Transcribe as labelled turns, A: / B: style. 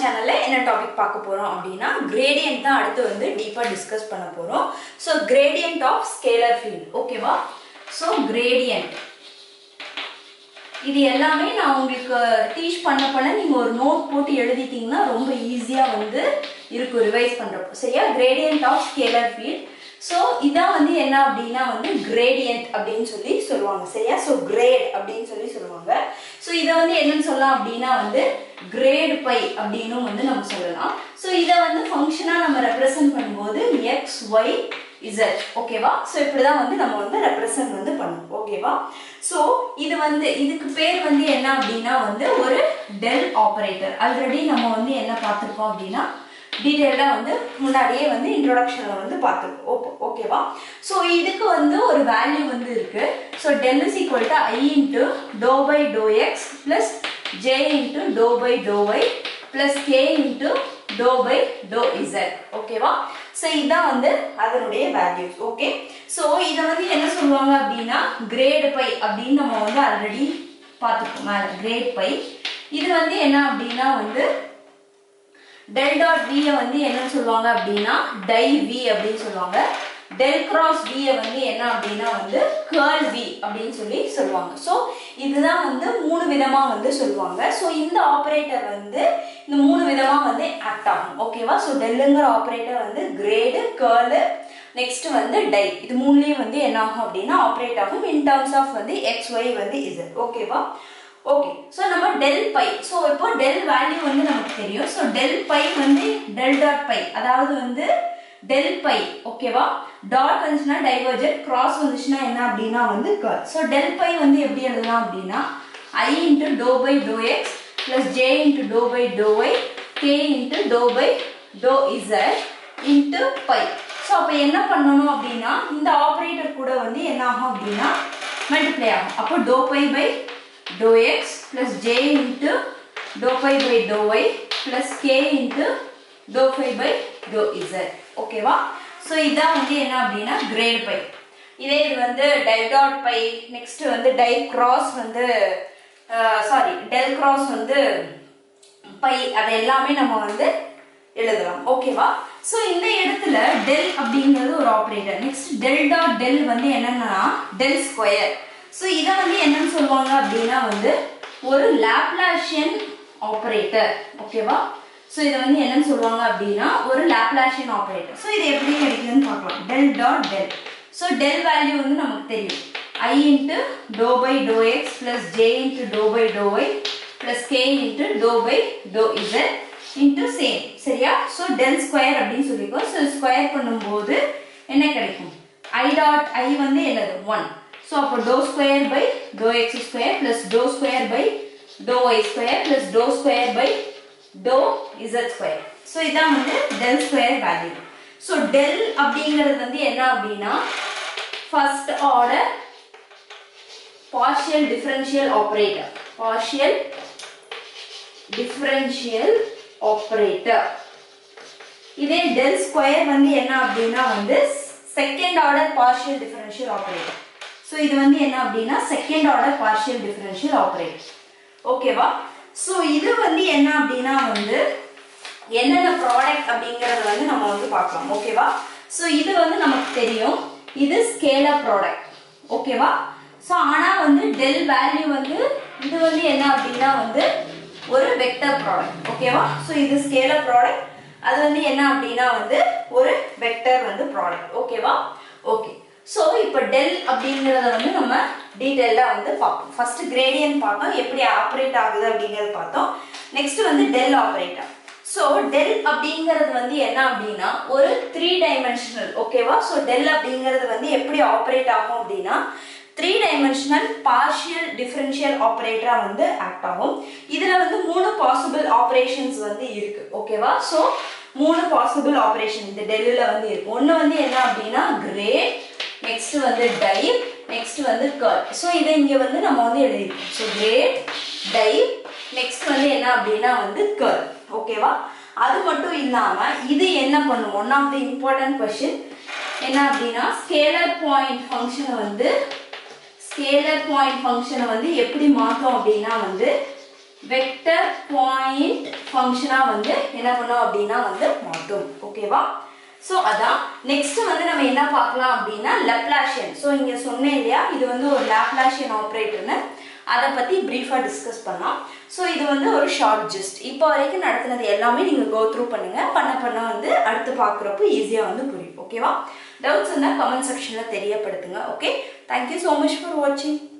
A: சேனல்ல என்ன டாபிக் பார்க்க போறோம் அப்படின்னா கிரேடியன்ட் தான் அடுத்து வந்து டீப்பா டிஸ்கஸ் பண்ண போறோம் so gradient of scalar field ஓகேவா ஸோ கிரேடியன்ட் இது எல்லாமே நான் உங்களுக்கு டீச் பண்ண பண்ண நீங்க ஒரு நோட் போட்டு எழுதிட்டீங்கன்னா ரொம்ப ஈஸியா வந்து இருக்கும் ரிவைஸ் பண்றப்போ சரியா gradient of scalar field so இதான் வந்து என்ன அப்படின்னா வந்து கிரேடியன்ட் அப்படின்னு சொல்லி சொல்லுவாங்க சரியா ஸோ கிரேட் அப்படின்னு சொல்லி சொல்லுவாங்க ஸோ இதை வந்து என்னன்னு சொல்லலாம் அப்படின்னா வந்து கிரேட் பை அப்படின்னும் வந்து நம்ம சொல்லலாம் ஸோ இதை வந்து ஃபங்க்ஷனாக நம்ம ரெப்ரசன்ட் பண்ணும்போது எக்ஸ் ஒய் இசட் ஓகேவா ஸோ இப்படிதான் வந்து நம்ம வந்து ரெப்ரசன்ட் வந்து பண்ணுவோம் ஓகேவா ஸோ இது வந்து இதுக்கு பேர் வந்து என்ன அப்படின்னா வந்து ஒரு டெல் ஆப்ரேட்டர் ஆல்ரெடி நம்ம வந்து என்ன பார்த்துருக்கோம் அப்படின்னா டீட்டெயிலாக வந்து முன்னாடியே வந்து இன்ட்ரோடக்ஷனில் வந்து பார்த்துருக்கோம் ஓகேவா ஸோ இதுக்கு வந்து ஒரு வேல்யூ வந்து இருக்கு so del is equal to I into dou by dou X plus J into dou by dou Y plus K into dou by dou Z ஓகேவா ஸோ இதுதான் வந்து அதனுடைய வேல்யூஸ் ஓகே ஸோ இதை வந்து என்ன சொல்லுவாங்க அப்படின்னா கிரேடு பை அப்படின்னு நம்ம வந்து ஆல்ரெடி பார்த்துருக்கோம் மேலே கிரேட் பை இது வந்து என்ன அப்படின்னா வந்து டெல் டாட் வியை வந்து என்னன்னு சொல்லுவாங்க அப்படின்னா டை வி அப்படின்னு சொல்லுவாங்க டெல் கிராஸ் வியை வந்து என்ன அப்படின்னா வந்து கேர்ள் வி அப்படின்னு சொல்லி சொல்லுவாங்க ஸோ இதுதான் வந்து மூணு விதமாக வந்து சொல்லுவாங்க ஸோ இந்த ஆப்ரேட்டர் வந்து இந்த மூணு விதமாக வந்து ஆக்ட் ஆகும் ஓகேவா ஸோ டெல்லுங்கிற ஆப்ரேட்டர் வந்து கிரேடு கேர்ளு நெக்ஸ்ட் வந்து டை இது மூணுலேயும் வந்து என்ன ஆகும் அப்படின்னா ஆப்ரேட் ஆகும் இன் டர்ம்ஸ் ஆஃப் வந்து எக்ஸ் ஒய் வந்து இசட் ஓகேவா ஓகே ஸோ நம்ம டெல் பை ஸோ இப்போ டெல் வேல்யூ வந்து நமக்கு தெரியும் ஸோ டெல் பை வந்து டெல் டாட் பை அதாவது வந்து டெல் பை ஓகேவா டாட் வந்துச்சுன்னா டைவர்ஜென்ட் கிராஸ் வந்துச்சுன்னா என்ன அப்படின்னா வந்து கர் ஸோ டெல் பை வந்து எப்படி எழுதலாம் அப்படின்னா I into dou by dou X plus J into dou by dou Y K into dou by dou Z into phi so அப்போ என்ன பண்ணணும் அப்படின்னா இந்த ஆப்ரேட்டர் கூட வந்து என்ன ஆகும் அப்படின்னா மல்டிப்ளை ஆகும் அப்போ dou phi by dou x plus j into dou pi by dou y plus k into dou phi by dou z ஓகேவா ஸோ இதான் வந்து என்ன அப்படின்னா கிரேட் பை இதே இது வந்து டை டாட் பை நெக்ஸ்ட் வந்து டை கிராஸ் வந்து சாரி டெல் கிராஸ் வந்து பை அது எல்லாமே நம்ம வந்து எழுதலாம் ஓகேவா ஸோ இந்த இடத்துல டெல் அப்படிங்கிறது ஒரு operator next del dot del வந்து என்னன்னா டெல் ஸ்கொயர் ஸோ இதை வந்து என்னன்னு சொல்லுவாங்க அப்படின்னா வந்து ஒரு லாப்லாஷியன் ஆப்ரேட்டர் ஓகேவா ஸோ இதை வந்து என்னன்னு சொல்லுவாங்க அப்படின்னா ஒரு லாப்லாஷியன் ஆப்ரேட்டர் ஸோ இது எப்படி கிடைக்குதுன்னு பார்க்கலாம் del dot del so del value வந்து நமக்கு தெரியும் I into dou by dou X plus J into dou by dou Y plus K into dou by dou Z into same சரியா ஸோ டெல் ஸ்கொயர் அப்படின்னு சொல்லியிருக்கோம் so square பண்ணும்போது என்ன கிடைக்கும் I dot I வந்து என்னது ஒன் ஸோ அப்போ dou square by dou X square plus dou square by dou Y square plus dou square by dou Z square so இதான் வந்து del square value so del அப்படிங்கிறது வந்து என்ன அப்படின்னா first order partial differential operator partial differential operator இதே del square வந்து என்ன அப்படின்னா வந்து second order partial differential operator so இது வந்து என்ன அப்படின்னா second order partial differential operator ஓகேவா ஸோ இது வந்து என்ன அப்படின்னா வந்து என்னென்ன ப்ராடக்ட் அப்படிங்கறத வந்து நம்ம வந்து பார்க்கலாம் ஓகேவா ஸோ இது வந்து நமக்கு தெரியும் இது ஸ்கேலர் ப்ராடக்ட் ஓகேவா ஸோ ஆனால் வந்து டெல் வேல்யூ வந்து இது வந்து என்ன அப்படின்னா வந்து ஒரு வெக்டர் ப்ராடக்ட் ஓகேவா ஸோ இது ஸ்கேலர் ப்ராடக்ட் அது வந்து என்ன அப்படின்னா வந்து ஒரு வெக்டர் வந்து ப்ராடக்ட் ஓகேவா ஓகே ஸோ இப்போ டெல் அப்படிங்கிறத வந்து நம்ம டீட்டெயிலாக வந்து பார்ப்போம் ஃபர்ஸ்ட் கிரேடியன்ட் பார்த்தோம் எப்படி ஆப்ரேட் ஆகுது அப்படிங்கிறத பார்த்தோம் நெக்ஸ்ட் வந்து டெல் ஆப்ரேட்டர் ஸோ டெல் அப்படிங்கிறது வந்து என்ன அப்படின்னா ஒரு த்ரீ டைமென்ஷனல் ஓகேவா ஸோ டெல் அப்படிங்கிறது வந்து எப்படி ஆப்ரேட் ஆகும் அப்படின்னா த்ரீ டைமென்ஷனல் பார்ஷியல் டிஃபரன்ஷியல் ஆப்ரேட்டரா வந்து ஆக்ட் ஆகும் இதுல வந்து மூணு பாசிபிள் ஆப்ரேஷன்ஸ் வந்து இருக்கு ஓகேவா ஸோ மூணு பாசிபிள் ஆப்ரேஷன் இந்த டெல்லில் வந்து இருக்கு ஒன்று வந்து என்ன அப்படின்னா கிரேட் நெக்ஸ்ட் வந்து டைப் நெக்ஸ்ட் வந்து கர் ஸோ இதை இங்க வந்து நம்ம வந்து எழுதிருக்கோம் ஸோ கிரேட் டைப் நெக்ஸ்ட் வந்து என்ன அப்படின்னா வந்து கர் ஓகேவா அது மட்டும் இல்லாம இது என்ன பண்ணும் one of the important question என்ன அப்படின்னா ஸ்கேலர் பாயிண்ட் ஃபங்க்ஷனை வந்து ஸ்கேலர் பாயிண்ட் ஃபங்க்ஷனை வந்து எப்படி மாற்றோம் அப்படின்னா வந்து வெக்டர் பாயிண்ட் ஃபங்க்ஷனாக வந்து என்ன பண்ணோம் அப்படின்னா வந்து மாற்றும் ஓகேவா ஸோ அதான் நெக்ஸ்ட் வந்து நம்ம என்ன பார்க்கலாம் அப்படின்னா லெப்லாஷியன் ஸோ இங்கே சொன்னேன் இல்லையா இது வந்து ஒரு லாப்லாஷியன் ஆப்ரேட்டர்னு அதை பற்றி ப்ரீஃபாக டிஸ்கஸ் பண்ணலாம் ஸோ இது வந்து ஒரு ஷார்ட் ஜிஸ்ட் இப்போ வரைக்கும் நடத்தினது எல்லாமே நீங்கள் கோ த்ரூ பண்ணுங்கள் பண்ண பண்ண வந்து அடுத்து பார்க்குறப்போ ஈஸியாக வந்து புரியும் ஓகேவா டவுட்ஸ் இருந்தால் கமெண்ட் செக்ஷனில் தெரியப்படுத்துங்க okay thank you so much for வாட்சிங்